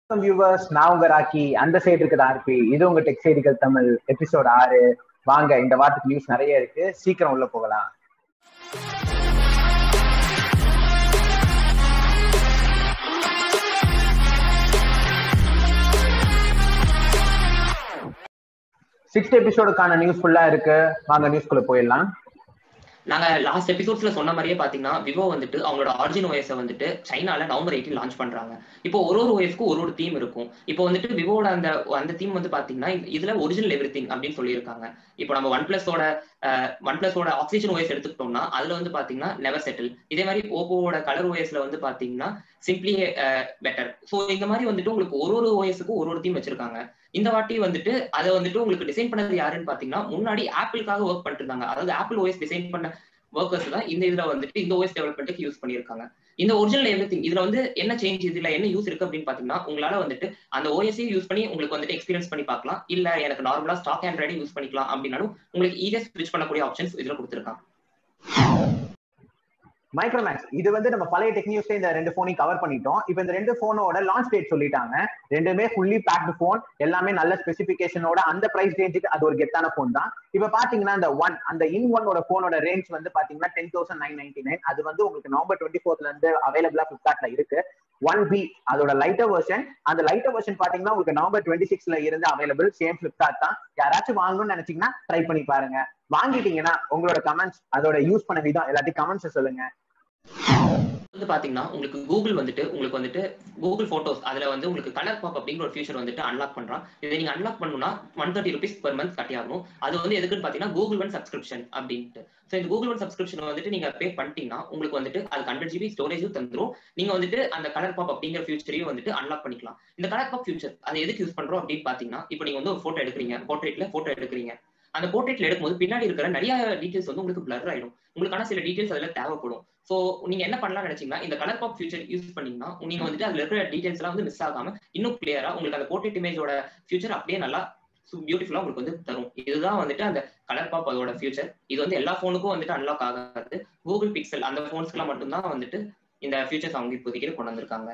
வணக்கம் வியூவர்ஸ் நான் உங்க ராக்கி அந்த சைடு இருக்குது ஆர்பி இது உங்க டெக் செய்திகள் தமிழ் எபிசோட் ஆறு வாங்க இந்த வாரத்துக்கு நியூஸ் நிறைய இருக்கு சீக்கிரம் உள்ள போகலாம் சிக்ஸ்த் எபிசோடுக்கான நியூஸ் ஃபுல்லா இருக்கு வாங்க நியூஸ்குள்ள போயிடலாம் நாங்க லாஸ்ட் எபிசோட்ஸ்ல சொன்ன மாதிரியே பாத்தீங்கன்னா விவோ வந்துட்டு அவங்களோட ஆரிஜின் ஓஎஸ் வந்துட்டு சைனால நவம்பர் எயிட்டீன் லான்ச் பண்றாங்க இப்போ ஒரு ஒரு ஓஎஸ்க்கு ஒரு ஒரு தீம் இருக்கும் இப்போ வந்துட்டு விவோட அந்த அந்த தீம் வந்து பாத்தீங்கன்னா இதுல ஒரிஜினல் எவ்ரி திங் அப்படின்னு சொல்லியிருக்காங்க இப்போ நம்ம ஒன் பிளஸோட ஒன் பிளஸோட ஆக்சிஜன் ஓஎஸ் எடுத்துக்கிட்டோம்னா அதுல வந்து பாத்தீங்கன்னா நெவர் செட்டில் இதே மாதிரி ஓப்போவோட கலர் ஓஎஸ்ல வந்து பாத்தீங்கன்னா சிம்பிளி பெட்டர் ஸோ இந்த மாதிரி வந்துட்டு உங்களுக்கு ஒரு ஒரு ஓஎஸ்க்கு ஒரு ஒரு தீம் வச்சிருக்காங்க இந்த வாட்டி வந்துட்டு அதை வந்துட்டு உங்களுக்கு டிசைன் பண்ணது யாருன்னு பாத்தீங்கன்னா முன்னாடி ஆப்பிளுக்காக ஒர்க் பண்ணிட்டு இருந்தாங்க அதாவது ஆப்பிள் ஓஎஸ் டிசைன் பண்ண ஒர்க்கர்ஸ் தான் இந்த இதுல வந்துட்டு இந்த ஓஎஸ் டெவலப்மெண்ட்டுக்கு யூஸ் பண்ணியிருக்காங்க இந்த ஒரிஜினல் எவ்ரி திங் இதுல வந்து என்ன சேஞ்ச் இதுல என்ன யூஸ் இருக்கு அப்படின்னு பாத்தீங்கன்னா உங்களால வந்துட்டு அந்த ஓஎஸ்ஐ யூஸ் பண்ணி உங்களுக்கு வந்துட்டு எக்ஸ்பீரியன்ஸ் பண்ணி பார்க்கலாம் இல்ல எனக்கு நார்மலா ஸ்டாக் ஆண்ட்ராய்டு யூஸ் பண்ணிக்கலாம் அப்படின்னாலும் உங்களுக்கு ஈஸியா ஸ்விட்ச் பண்ணக்கூடிய ஆப்ஷன்ஸ் இதுல கொடுத்துருக்காங்க மைக்ரோமேக்ஸ் இது வந்து நம்ம பழைய டெக் நியூஸ்ல இந்த ரெண்டு போனையும் கவர் பண்ணிட்டோம் இப்போ இந்த ரெண்டு போனோட லான்ச் டேட் சொல்லிட்டாங்க ரெண்டுமே ஃபுல்லி பேக்டு போன் எல்லாமே நல்ல ஸ்பெசிபிகேஷனோட அந்த பிரைஸ் ரேஞ்சுக்கு அது ஒரு கெத்தான போன் தான் இப்போ பாத்தீங்கன்னா இந்த ஒன் அந்த இன் ஒன்னோட போனோட ரேஞ்ச் வந்து பாத்தீங்கன்னா ten thousand nine ninety nine அது வந்து உங்களுக்கு நவம்பர் டுவெண்ட்டி ஃபோர்த்ல இருந்து அவைலபிளா பிளிப்கார்ட்ல இருக்கு ஒன் பி அதோட லைட்டர் வெர்ஷன் அந்த லைட்டர் வெர்ஷன் பாத்தீங்கன்னா உங்களுக்கு நவம்பர் டுவெண்ட்டி சிக்ஸ்ல இருந்து அவைலபிள் சேம் பிளிப்கார்ட் தான் யாராச்சும் வாங்கணும்னு நினைச்சீங்கன்னா ட்ரை பண்ணி பாருங்க வாங்கிட்டீங்கன்னா உங்களோட கமெண்ட்ஸ் அதோட யூஸ் பண்ண விதம் எல்லாத்தையும் கமெண்ட்ஸ் சொல்லுங்க வந்து பாத்தீங்கன்னா உங்களுக்கு கூகுள் வந்துட்டு உங்களுக்கு வந்துட்டு கூகுள் போட்டோஸ் அதுல வந்து உங்களுக்கு கலர் பாப் அப்படிங்கிற ஒரு ஃபியூச்சர் வந்துட்டு அன்லாக் பண்றான் இதை நீங்க அன்லாக் பண்ணணும்னா one thirty rupees per month கட்டி ஆகணும் அது வந்து எதுக்குன்னு பாத்தீங்கன்னா கூகுள் ஒன் சப்ஸ்கிரிப்ஷன் அப்படின்ட்டு ஸோ இந்த கூகுள் ஒன் சப்ஸ்கிரிப்ஷன் வந்துட்டு நீங்க பே பண்ணிட்டீங்கன்னா உங்களுக்கு வந்துட்டு அது ஹண்ட்ரட் ஜிபி ஸ்டோரேஜும் தந்துரும் நீங்க வந்துட்டு அந்த கலர் பாப் அப்படிங்கிற ஃபியூச்சரையும் வந்துட்டு அன்லாக் பண்ணிக்கலாம் இந்த கலர் பாப் ஃபியூச்சர் அதை எதுக்கு யூஸ் பண்றோம் அப்படின்னு பாத்தீங்கன்னா இப்போ நீங்க வந்து ஒரு போட்டோ எடுக்கிறீங்க போர்ட்ரேட்ல போட்டோ எடுக்கிறீங்க அந்த போர்ட்ரேட்ல எடுக்கும்போது பின்னாடி இருக்கிற நிறைய டீடைல்ஸ் வந்து உங்களுக்கு பிளர் ஆயிடும் உங்களுக்கான சில டீடைல்ஸ் அதுல தேவைப்படும் ஸோ நீங்க என்ன பண்ணலாம் நினைச்சீங்கன்னா இந்த கலர் பாப் ஃபியூச்சர் யூஸ் பண்ணீங்கன்னா நீங்க வந்துட்டு அதுல இருக்கிற டீடைல்ஸ் எல்லாம் வந்து மிஸ் ஆகாம இன்னும் கிளியரா உங்களுக்கு அந்த போர்ட்ரேட் இமேஜோட ஃபியூச்சர் அப்படியே நல்லா பியூட்டிஃபுல்லா உங்களுக்கு வந்து தரும் இதுதான் வந்துட்டு அந்த கலர் பாப் அதோட ஃபியூச்சர் இது வந்து எல்லா போனுக்கும் வந்துட்டு அன்லாக் ஆகாது கூகுள் பிக்சல் அந்த போன்ஸ்க்குலாம் மட்டும்தான் வந்துட்டு இந்த ஃபியூச்சர்ஸ் அவங்க இப்போதைக்கு கொண்டு வந்திருக்காங்க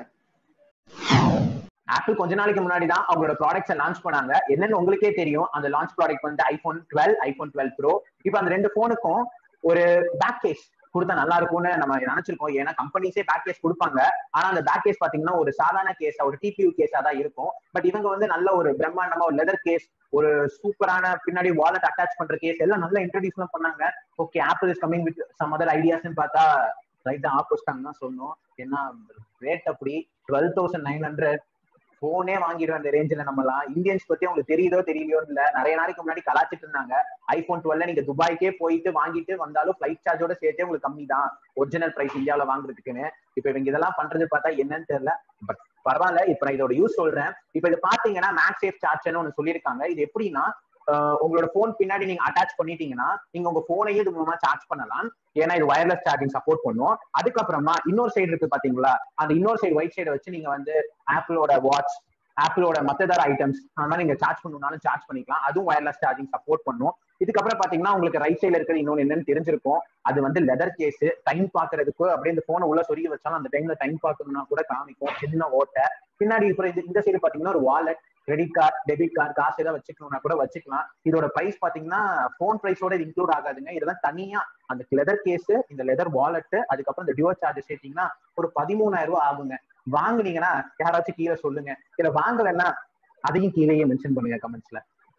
ஆப்பிள் கொஞ்ச நாளைக்கு முன்னாடி தான் அவங்களோட ப்ராடக்ட்ஸை லான்ச் பண்ணாங்க என்னன்னு உங்களுக்கே தெரியும் அந்த லான்ச் ப்ராடக்ட் வந்து iPhone twelve iPhone twelve pro இப்போ அந்த ரெண்டு போனுக்கும் ஒரு பேக் கேஸ் கொடுத்தா நல்லா இருக்கும்னு நம்ம நினைச்சிருக்கோம் ஏன்னா கம்பெனிஸே பேக் கேஸ் கொடுப்பாங்க ஆனா அந்த பேக் கேஸ் பாத்தீங்கன்னா ஒரு சாதாரண கேஸா ஒரு டிபியூ கேஸா தான் இருக்கும் பட் இவங்க வந்து நல்ல ஒரு பிரம்மாண்டமா ஒரு லெதர் கேஸ் ஒரு சூப்பரான பின்னாடி வாலெட் அட்டாச் பண்ற கேஸ் எல்லாம் நல்லா இன்ட்ரடியூஸ் எல்லாம் பண்ணாங்க okay Apple is coming with some other ஐடியாஸ்னு பார்த்தா ரைட்டா ஆப்போசிட்டாங்க தான் சொன்னோம் ஏன்னா ரேட் அப்படி டுவெல் தௌசண்ட் நைன் ஹண்ட்ரட் போனே வாங்கிடுவோம் அந்த ரேஞ்சில் நம்மலாம் இந்தியன்ஸ் பத்தி உங்களுக்கு தெரியுதோ தெரியலையோ இல்ல நிறைய நாளைக்கு முன்னாடி கலாச்சிட்டு இருந்தாங்க ஐபோன் டுவெல்ல நீங்க துபாய்க்கே போயிட்டு வாங்கிட்டு வந்தாலும் ஃபிளைட் சார்ஜோட சேர்த்தே உங்களுக்கு கம்மி தான் ஒரிஜினல் பிரைஸ் இந்தியாவில வாங்குறதுக்குன்னு இப்ப இவங்க இதெல்லாம் பண்றது பார்த்தா என்னன்னு தெரியல பட் பரவாயில்ல இப்ப நான் இதோட யூஸ் சொல்றேன் இப்ப இது பாத்தீங்கன்னா மேக்ஸ் சேஃப் சார்ஜர்னு ஒன்று சொல்லியிருக்காங்க இது எப்படின்னா உங்களோட போன் பின்னாடி நீங்க அட்டாச் பண்ணிட்டீங்கன்னா நீங்க உங்க போனையும் இது மூலமா சார்ஜ் பண்ணலாம் ஏன்னா இது வயர்லெஸ் சார்ஜிங் சப்போர்ட் பண்ணும் அதுக்கப்புறமா இன்னொரு சைடு இருக்கு பாத்தீங்களா அந்த இன்னொரு சைடு ஒயிட் சைடை வச்சு நீங்க வந்து ஆப்பிளோட வாட்ச் ஆப்பிளோட மத்ததார ஐட்டம்ஸ் அந்த மாதிரி நீங்க சார்ஜ் பண்ணணும்னாலும் சார்ஜ் பண்ணிக்கலாம் அதுவும் வயர்லெஸ் சார்ஜிங் சப்போர்ட் பண்ணும் இதுக்கப்புறம் பாத்தீங்கன்னா உங்களுக்கு ரைட் சைட்ல இருக்கிறது இன்னொன்னு என்னன்னு தெரிஞ்சிருக்கும் அது வந்து லெதர் கேஸ் டைம் பாக்குறதுக்கு அப்படியே இந்த போனை உள்ள சொருகி வச்சாலும் அந்த டைம்ல டைம் பார்க்கணும்னா கூட காமிக்கும் சின்ன ஓட்டை பின்னாடி இருக்கிற இந்த சைடு பாத்தீங்கன்னா ஒரு wallet credit card debit card காசு ஏதாவது வச்சுக்கணும்னா கூட வச்சுக்கலாம் இதோட பிரைஸ் பாத்தீங்கன்னா போன் பிரைஸோட இது இன்க்ளூட் ஆகாதுங்க இதெல்லாம் தனியா அந்த லெதர் கேஸ் இந்த லெதர் வாலெட் அதுக்கப்புறம் இந்த டியூர் சார்ஜ் சேர்த்தீங்கன்னா ஒரு பதிமூணாயிரம் ரூபாய் ஆகுங்க வாங்குனீங்கன்னா யாராச்சும் கீழே சொல்லுங்க இல்ல வாங்கலைன்னா அதையும் கீழேயே மென்ஷன் பண்ணுங்க கமெண்ட்ஸ்ல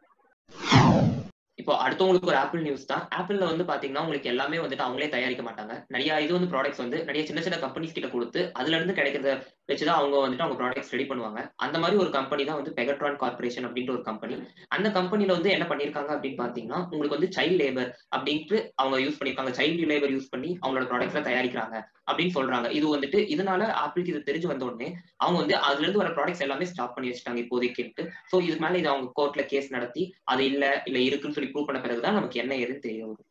இப்போ அடுத்தவங்களுக்கு ஒரு ஆப்பிள் நியூஸ் தான் ஆப்பிள்ல வந்து பாத்தீங்கன்னா உங்களுக்கு எல்லாமே வந்துட்டு அவங்களே தயாரிக்க மாட்டாங்க நிறைய இது வந்து ப்ராடக்ட்ஸ் வந்து நிறைய சின்ன சின்ன கம்பெனிஸ் கிட்ட கொடுத்து அதுல இருந்து கிடைக்கிறத வச்சுதான் அவங்க வந்துட்டு அவங்க ப்ராடக்ட்ஸ் ரெடி பண்ணுவாங்க அந்த மாதிரி ஒரு கம்பெனி தான் வந்து பெகட்ரான் கார்பரேஷன் அப்படின்ற ஒரு கம்பெனி அந்த கம்பெனில வந்து என்ன பண்ணிருக்காங்க அப்படின்னு பாத்தீங்கன்னா உங்களுக்கு வந்து சைல்ட் லேபர் அப்படின்ட்டு அவங்க யூஸ் பண்ணிருக்காங்க சைல்டு லேபர் யூஸ் பண்ணி அவங்களோட ப்ராடக்ட்ஸ்ல தயாரிக்கிறாங்க அப்படின்னு சொல்றாங்க இது வந்துட்டு இதனால ஆப்பிளுக்கு இது தெரிஞ்சு வந்த உடனே அவங்க வந்து அதுல இருந்து வர ப்ராடக்ட்ஸ் எல்லாமே ஸ்டாப் பண்ணி வச்சுட்டாங்க இப்போதைக்கு ஸோ இதுக்கு மேல இது அவங்க கோர்ட்ல கேஸ் நடத்தி அது இல்ல இல்ல இருக்குன்னு சொல்லி ப்ரூவ் பண்ண பிறகுதான் நமக்கு என்ன ஏதுன்னு தெரிய வரும்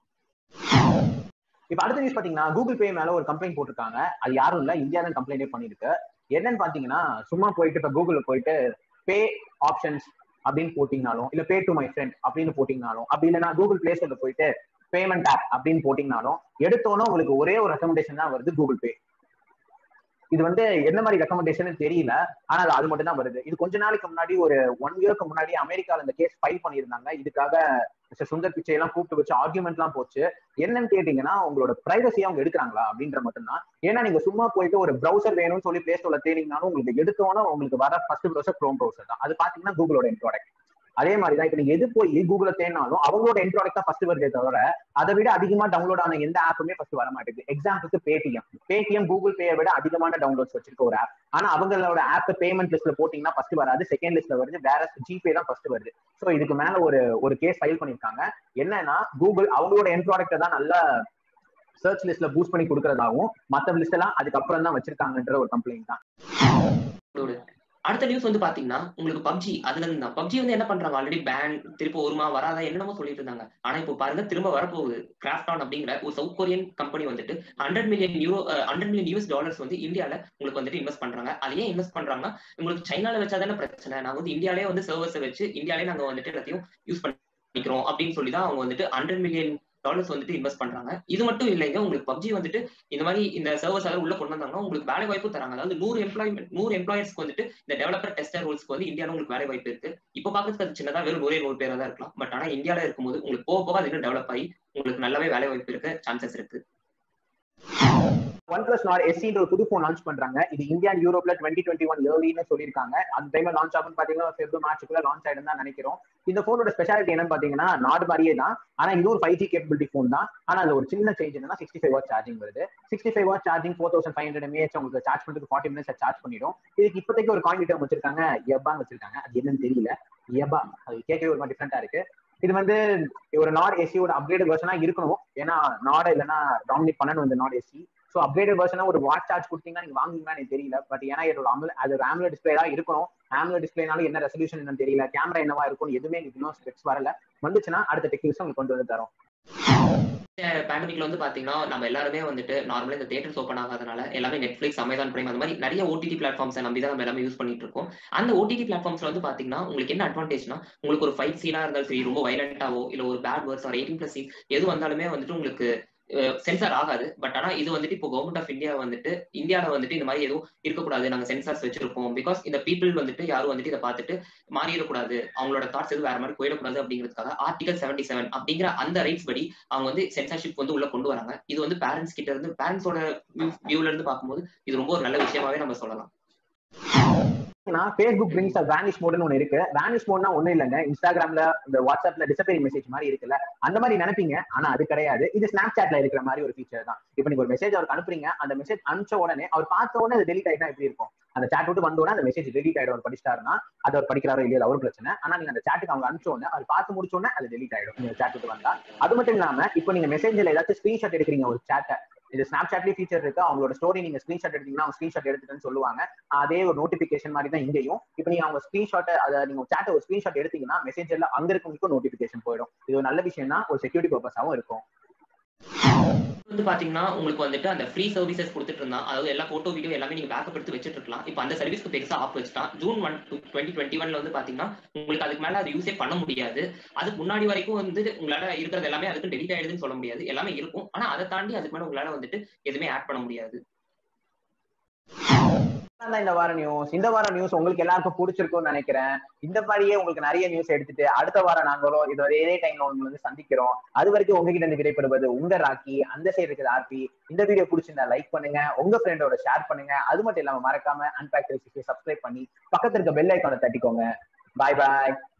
இப்ப அடுத்த நியூஸ் பாத்தீங்கன்னா கூகுள் பே மேல ஒரு கம்ப்ளைண்ட் போட்டிருக்காங்க அது யாரும் இல்ல இந்தியா தான் கம்ப்ளைண்டே பண்ணிருக்கு என்னன்னு பாத்தீங்கன்னா சும்மா போயிட்டு இப்ப கூகுள்ல போயிட்டு பே ஆப்ஷன்ஸ் அப்படின்னு போட்டீங்கனாலும் இல்ல பே டு மை ஃப்ரெண்ட் அப்படின்னு போட்டீங்கனாலும் அப்படி இல்லைன்னா கூகுள் பிளே ஸ்டோர்ல போயிட்டு பேமெண்ட் ஆப் அப்படின்னு போட்டீங்கனாலும் எடுத்தோன்னே உங்களுக்கு ஒரே ஒரு ரெக்கமெண்டேஷன் தான் வருது கூகுள் பே இது வந்து என்ன மாதிரி ரெக்கமெண்டேஷன் தெரியல ஆனா அது அது மட்டும் தான் வருது இது கொஞ்ச நாளைக்கு முன்னாடி ஒரு ஒன் இயர்க்கு முன்னாடி அமெரிக்கால இந்த கேஸ் ஃபைல் பண்ணியிருந்தாங்க இதுக்காக மிஸ்டர் சுந்தர் பிச்சை எல்லாம் கூப்பிட்டு வச்சு ஆர்குமெண்ட் எல்லாம் போச்சு என்னன்னு கேட்டீங்கன்னா உங்களோட பிரைவசி அவங்க எடுக்கிறாங்களா அப்படின்ற மட்டும்தான் ஏன்னா நீங்க சும்மா போயிட்டு ஒரு ப்ரௌசர் வேணும்னு சொல்லி பிளே ஸ்டோர்ல தேடிங்கனாலும் உங்களுக்கு எடுத்தோன்னா உங்களுக்கு வர ஃபர்ஸ்ட் ப்ரௌசர் க்ரோம் ப்ரௌசர் தான் அது பாத்தீங்கன்னா கூகுளோட ப்ராடக்ட் அதே மாதிரி தான் இப்ப நீங்க எது போய் கூகுள தேடினாலும் அவங்களோட என் ப்ராடக்ட் தான் ஃபர்ஸ்ட் வருதே தவிர அதை விட அதிகமா டவுன்லோட் ஆன எந்த ஆப்புமே ஃபர்ஸ்ட் வர மாட்டேங்குது எக்ஸாம்பிளுக்கு பேடிஎம் பேடிஎம் கூகுள் பேயை விட அதிகமான டவுன்லோட்ஸ் வச்சிருக்க ஒரு ஆப் ஆனா அவங்களோட ஆப் பேமெண்ட் லிஸ்ட்ல போட்டீங்கன்னா ஃபர்ஸ்ட் வராது செகண்ட் லிஸ்ட்ல வருது வேற ஜிபே தான் ஃபர்ஸ்ட் வருது ஸோ இதுக்கு மேல ஒரு ஒரு கேஸ் ஃபைல் பண்ணிருக்காங்க என்னன்னா கூகுள் அவங்களோட என் ப்ராடக்ட்டை தான் நல்லா சர்ச் லிஸ்ட்ல பூஸ்ட் பண்ணி கொடுக்கறதாகவும் மத்த லிஸ்ட் எல்லாம் அதுக்கப்புறம் தான் வச்சிருக்காங்கன்ற ஒரு கம்ப்ளைண்ட் தான் அடுத்த நியூஸ் வந்து பாத்தீங்கன்னா உங்களுக்கு பப்ஜி அதுல இருந்து தான் பப்ஜி வந்து என்ன பண்றாங்க ஆல்ரெடி பேன் திரும்ப ஒருமா வராதா என்னமோ சொல்லிட்டு இருந்தாங்க ஆனா இப்போ பாருங்க திரும்ப வரப்போகுது கிராஃப்ட் ஆன் அப்படிங்கிற ஒரு சவுத் கொரியன் கம்பெனி வந்துட்டு hundred million euro hundred million US dollars வந்து இந்தியால உங்களுக்கு வந்துட்டு இன்வெஸ்ட் பண்றாங்க அது ஏன் இன்வெஸ்ட் பண்றாங்கன்னா உங்களுக்கு சைனால வச்சா தானே பிரச்சனை நாங்க வந்து இந்தியாலே வந்து சர்வர்ஸை வச்சு இந்தியாலே நாங்க வந்துட்டு எல்லாத்தையும் யூஸ் பண்ணிக்கிறோம் அப்படின்னு சொல்லி தான் அவங்க வந்துட்டு ஹண்ட்ரட் மில்லியன் டாலர்ஸ் வந்துட்டு இன்வெஸ்ட் பண்றாங்க இது மட்டும் இல்லைங்க உங்களுக்கு பப்ஜி வந்துட்டு இந்த மாதிரி இந்த சர்வர்ஸ் எல்லாம் உள்ள கொண்டு வந்தாங்கன்னா உங்களுக்கு வேலை வாய்ப்பு தராங்க அதாவது நூறு எம்ப்ளாய்மெண்ட் நூறு எம்ப்ளாயர்ஸ்க்கு வந்துட்டு இந்த டெவலப்பர் டெஸ்டர் ரோல்ஸ்க்கு வந்து இந்தியாவில் உங்களுக்கு வேலை வாய்ப்பு இருக்கு இப்போ பார்க்கறதுக்கு அது சின்னதா வெறும் நூறே நூறு பேரா தான் இருக்கலாம் பட் ஆனா இந்தியாவில் இருக்கும்போது உங்களுக்கு போக போக அது இன்னும் டெவலப் ஆகி உங்களுக்கு நல்லாவே வேலை வாய்ப்பு இருக்க சான்சஸ் இருக்கு ஒன் பிளஸ் நாட் எஸ்சின்ற ஒரு புது ஃபோன் லான்ச் பண்றாங்க இது இந்தியா யூரோப்ல டுவெண்ட்டி டுவெண்ட்டி ஒன் ஏர்லின்னு சொல்லியிருக்காங்க அந்த டைம்ல லான்ச் ஆகும் பாத்தீங்கன்னா பிப்ரவரி மார்ச்சுக்குள்ள லான்ச் ஆயிடும் தான் நினைக்கிறோம் இந்த போனோட ஸ்பெஷாலிட்டி என்னன்னு பாத்தீங்கன்னா நாட் மாதிரியே தான் ஆனா இது ஒரு ஃபைவ் ஜி கேபிலிட்டி ஃபோன் தான் ஆனா அதுல ஒரு சின்ன சேஞ்ச் என்னன்னா சிக்ஸ்டி ஃபைவ் வாட் சார்ஜிங் வருது sixty five watt charging four thousand five hundred mAh உங்களுக்கு சார்ஜ் பண்ணுறதுக்கு ஃபார்ட்டி மினிட்ஸ் சார்ஜ் பண்ணிடும் இதுக்கு இப்போதைக்கு ஒரு காயின் டேர்ம் வச்சிருக்காங்க எப்பான்னு வச்சிருக்காங்க அது என்னன்னு தெரியல எபா அது கேட்கவே ஒரு மாதிரி டிஃப்ரெண்டா இருக்கு இது வந்து ஒரு நாட் ஏசியோட அப்கிரேட் வெர்ஷனா இருக்கணும் ஏன்னா நாட் இல்லைன்னா டாமினேட் பண்ணணும் இந்த நாட் ஏசி ஸோ அப்கிரேட் வெர்ஷனா ஒரு வாட் சார்ஜ் கொடுத்தீங்கன்னா நீங்க வாங்குவீங்கன்னா எனக்கு தெரியல பட் ஏன்னா இதோட அமல் அது ஒரு ஆம்லோ டிஸ்பிளே தான் இருக்கணும் ஆம்லோ டிஸ்பிளேனாலும் என்ன ரெசல்யூஷன் என்னன்னு தெரியல கேமரா என்னவா இருக்கும் எதுவுமே இன்னும் ஸ்பெக்ஸ் வரல வந்துச்சுன்னா அடுத்த டெக்னிக்ஸ் உங்களுக்கு கொண்டு வந்து தரோம் பேண்டமிக்ல வந்து பாத்தீங்கன்னா நம்ம எல்லாருமே வந்துட்டு நார்மலா இந்த தேட்டர்ஸ் ஓப்பன் ஆகாதனால எல்லாமே நெட்ஃபிளிக்ஸ் அமேசான் பிரைம் அந்த மாதிரி நிறைய ஓடிடி பிளாட்ஃபார்ம்ஸை நம்பி தான் நம்ம எல்லாமே யூஸ் பண்ணிட்டு இருக்கோம் அந்த ஓடிடி பிளாட்ஃபார்ம்ஸ்ல வந்து பாத்தீங்கன்னா உங்களுக்கு என்ன அட்வான்டேஜ்னா உங்களுக்கு ஒரு ஃபைட் சீனா இருந்தாலும் சரி ரொம்ப வைலண்டாவோ இல்ல ஒரு பேட் வேர்ட்ஸ் ஒரு எயிட்டீன் பிளஸ் சீன் எது வந்தாலுமே வந்துட்டு உங்களுக்கு சென்சார் ஆகாது பட் ஆனா இது வந்துட்டு இப்போ கவர்மெண்ட் ஆஃப் இந்தியா வந்துட்டு இந்தியாவில வந்துட்டு இந்த மாதிரி எதுவும் இருக்கக்கூடாது நாங்க சென்சார்ஸ் வச்சிருக்கோம் பிகாஸ் இந்த பீப்புள் வந்துட்டு யாரும் வந்துட்டு இதை பார்த்துட்டு மாறிடக்கூடாது அவங்களோட தாட்ஸ் எதுவும் வேற மாதிரி போயிடக்கூடாது அப்படிங்கிறதுக்காக ஆர்டிகல் செவன்டி செவன் அப்படிங்கிற அந்த ரைட்ஸ் படி அவங்க வந்து சென்சார்ஷிப் வந்து உள்ள கொண்டு வராங்க இது வந்து பேரண்ட்ஸ் கிட்ட இருந்து பேரண்ட்ஸோட வியூல இருந்து பார்க்கும்போது இது ரொம்ப ஒரு நல்ல விஷயமாவே நம்ம சொல்லலாம் ஃபேஸ்புக் பிரிங்ஸ் வேனிஷ் மோட்னு ஒன்று இருக்கு வேனிஷ் மோட்னா ஒன்றும் இல்லைங்க இன்ஸ்டாகிராம்ல இந்த வாட்ஸ்அப்ல டிசப்பரிங் மெசேஜ் மாதிரி இருக்குல்ல அந்த மாதிரி நினைப்பீங்க ஆனா அது கிடையாது இது ஸ்னாப் சாட்ல இருக்கிற மாதிரி ஒரு ஃபீச்சர் தான் இப்போ நீங்க ஒரு மெசேஜ் அவருக்கு அனுப்புறீங்க அந்த மெசேஜ் அனுப்பிச்ச உடனே அவர் பார்த்த உடனே அது டெலிட் ஆயிட்டா எப்படி இருக்கும் அந்த சாட் விட்டு வந்த உடனே அந்த மெசேஜ் டெலிட் ஆயிடும் அவர் படிச்சிட்டாருன்னா அது அவர் படிக்கிறாரோ இல்லையோ அவரும் பிரச்சனை ஆனா நீங்க அந்த சாட்டுக்கு அவங்க அனுப்பிச்ச உடனே அவர் பார்த்து முடிச்ச உடனே அது டெலிட் ஆயிடும் நீங்க சாட் விட்டு வந்தா அது மட்டும் இல்லாம இப்போ நீங்க மெசேஜ்ல ஏதாச்சும் ஸ்கிரீன்ஷாட் எடுக்கிறீங்க ஒரு சாட்டை இது ஸ்னாப் சாட்லயே ஃபீச்சர் இருக்கு அவங்களோட ஸ்டோரி நீங்க ஸ்கிரீன்ஷாட் எடுத்தீங்கன்னா அவங்க ஸ்கிரீன்ஷாட் எடுத்துட்டேன்னு சொல்லுவாங்க அதே ஒரு நோட்டிபிகேஷன் மாதிரி தான் இங்கேயும் இப்போ நீங்க அவங்க ஸ்கிரீன்ஷாட் அதை நீங்க சாட்டை ஒரு ஸ்கிரீன்ஷாட் எடுத்தீங்கன்னா மெசேஜ்ல அங்க இருக்கவங்களுக்கும் நோட்டிபிகேஷன் போயிடும் இது ஒரு நல்ல விஷயம் தான் ஒரு செக்யூரிட்டி பர்பஸாவும் இருக்கும் வந்து பாத்தீங்கன்னா உங்களுக்கு வந்துட்டு அந்த ஃப்ரீ சர்வீசஸ் கொடுத்துட்டு இருந்தான் அதாவது எல்லா போட்டோ வீடியோ எல்லாமே நீங்க பேக்கப் எடுத்து வச்சுட்டு இருக்கலாம் இப்போ அந்த சர்வீஸ்க்கு பெருசா ஆப் வச்சுட்டான் ஜூன் ஒன் டுவெண்ட்டி டுவெண்ட்டி ஒன்ல வந்து பாத்தீங்கன்னா உங்களுக்கு அதுக்கு மேல அது யூஸே பண்ண முடியாது அதுக்கு முன்னாடி வரைக்கும் வந்து உங்களால இருக்கிறது எல்லாமே அதுக்கு டெலிட் ஆயிடுதுன்னு சொல்ல முடியாது எல்லாமே இருக்கும் ஆனா அதை தாண்டி அதுக்கு மேல உங்களால வந்துட்டு எதுவுமே ஆட் பண்ண முடியாது இந்த வார நியூஸ் இந்த வார நியூஸ் உங்களுக்கு எல்லாருக்கும் பிடிச்சிருக்கும்னு நினைக்கிறேன் இந்த மாதிரியே உங்களுக்கு நிறைய நியூஸ் எடுத்துட்டு அடுத்த வாரம் நாங்களும் இது ஒரே டைம்ல உங்களை வந்து சந்திக்கிறோம் அது வரைக்கும் உங்ககிட்ட இருந்து விடைபெறுவது உங்க ராக்கி அந்த சைடு இருக்குது ஆர்பி இந்த வீடியோ பிடிச்சிருந்தா லைக் பண்ணுங்க உங்க ஃப்ரெண்டோட ஷேர் பண்ணுங்க அது மட்டும் இல்லாம மறக்காம அன்பேக் சப்ஸ்கிரைப் பண்ணி பக்கத்துல இருக்க பெல் ஐக்கானை தட்டிக்கோங்க பாய் பாய்